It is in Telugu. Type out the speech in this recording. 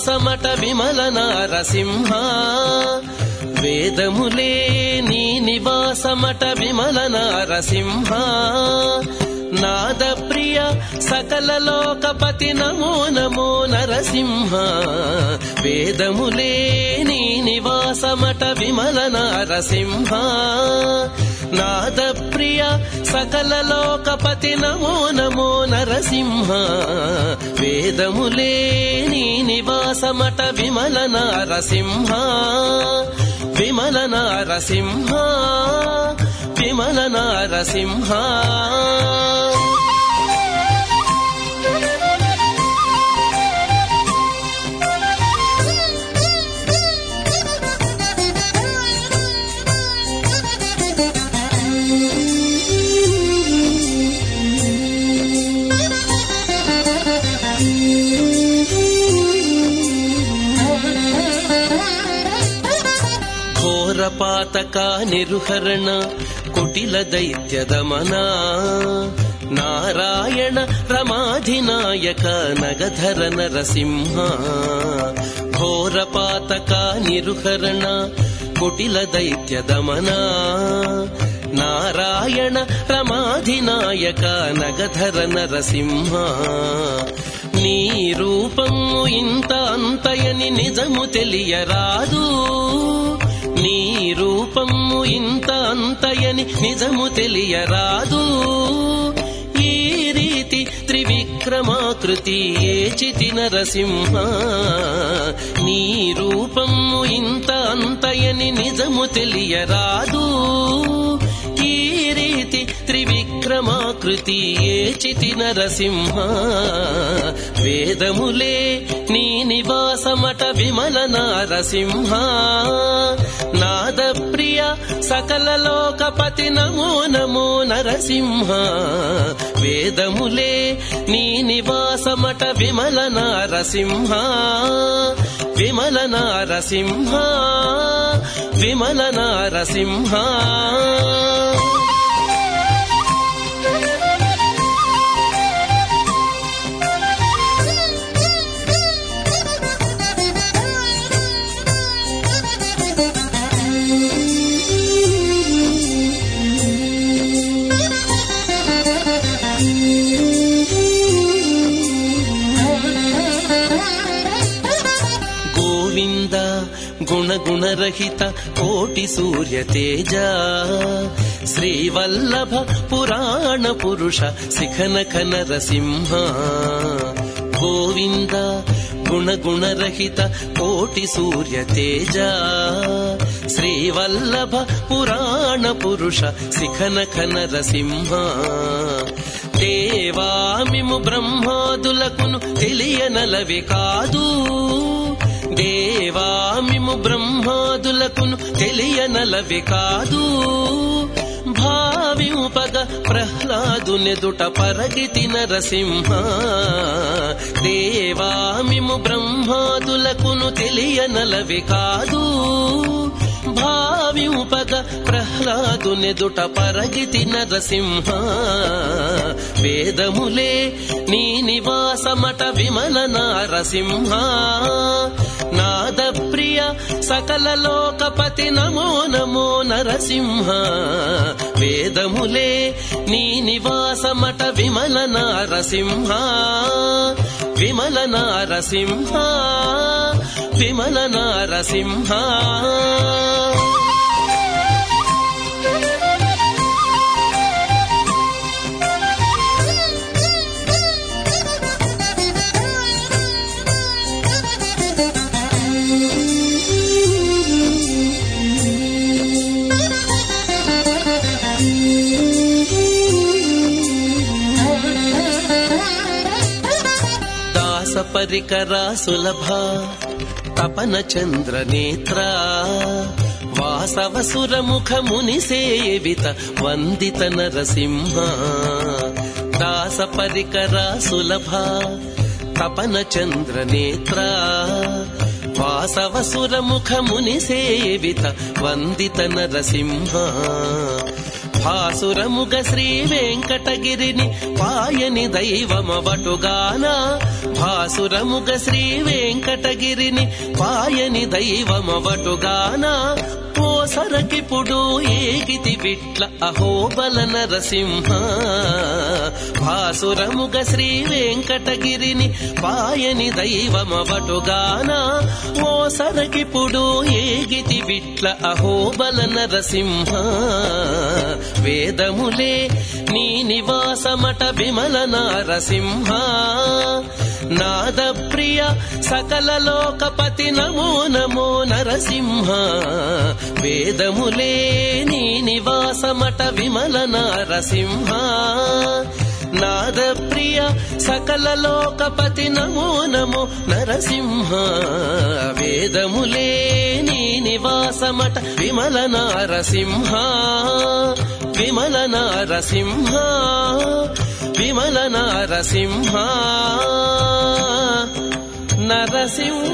నివాసమట విమల నారసింహ వేదములే నీ నివాసమట విమల నారసింహ నాద ప్రియ సకల లోకపతి నమో నమో నరసింహ వేదములే నీ నివాసమట విమల నారసింహ నాద ప్రియ సకల లోకపతి నమో నమో నరసింహ వేదములే నీ నివాసమట విమల నారసింహ విమల నారసింహ విమల నారసింహ ఘోరపాతక నిరుహరణ కుటిల దైత్య దమన నారాయణ రమాధినాయక నగధర నరసింహ ఘోరపాతక నిరుహరణ కుటిల దైత్య దమన నారాయణ రమాధినాయక నగధర నరసింహ నీ రూపము ఇంత అంతయని నిజము తెలియరాదు నీ రూపము ఇంత అంతయని నిజము తెలియరాదు ఈ రీతి త్రివిక్రమాకృతి ఏచితి నరసింహ నీ రూపము ఇంత అంతయని నిజము తెలియరాదు ఈ రీతి త్రివిక్రమాకృతి ఏచితి నరసింహ వేదములే నీ నివాసమట విమల నారసింహ నాద ప్రియ సకల లోకపతి నమో నమో నరసింహ వేదములే నీ నివాసమట విమల నారసింహ విమల నారసింహ విమల నారసింహ గోవింద గుణగుణరహిత కోటి సూర్య తేజ శ్రీవల్లభ పురాణ పురుష శిఖనక నరసింహ గోవింద గుణగుణరహిత కోటి సూర్య తేజ శ్రీవల్లభ పురాణ పురుష శిఖనక నరసింహ దేవామిము బ్రహ్మాదులకును తెలియనలవి కాదు దేవామిము బ్రహ్మాదులకును తెలియనలవి కాదు భావింపగ ప్రహ్లాదునెదుట పరగితి నరసింహ దేవామిము బ్రహ్మాదులకును తెలియనలవి కాదు భావింపగ ప్రహ్లాదునెదుట పరగితి నరసింహ వేదములే నీ నివాసమట విమల నారసింహ నాద ప్రియ సకల లోకపతి నమో నమో నరసింహ వేదములే నీ నివాసమట విమల నారసింహ విమల నారసింహ విమల నారసింహ దాస పరికరా సులభ తపన చంద్ర నేత్ర వాసవ సురముఖ ముని సేవిత వందిత నరసింహ దాస పరికరా సులభ తపన చంద్ర నేత్ర వాసవ సురముఖ ముని సేవిత వందిత నరసింహ భాసురముగ శ్రీ వెంకటగిరిని పాయని దైవమవటుగాన భాసురముగ శ్రీ వెంకటగిరిని పాయని దైవమవటుగాన ఓ సరకిపుడు ఏగితి విట్ల అహోబల నరసింహ భాసురముగ శ్రీ వెంకటగిరిని పాయని దైవమవటుగాన ఓ సరకిపుడు ఏగితి విట్ల అహోబల నరసింహ వేదములే నీ నివాసమట విమల నారసింహ నాద ప్రియ సకల లోకపతి నమో నమో నరసింహ వేదములే నీ నివాసమట విమల నారసింహ నాద ప్రియ సకల లోకపతి నమో నమో నరసింహ వేదములే నీ నివాసమట విమల నారసింహ విమల నారసింహ విమల నారసింహ నరసింహ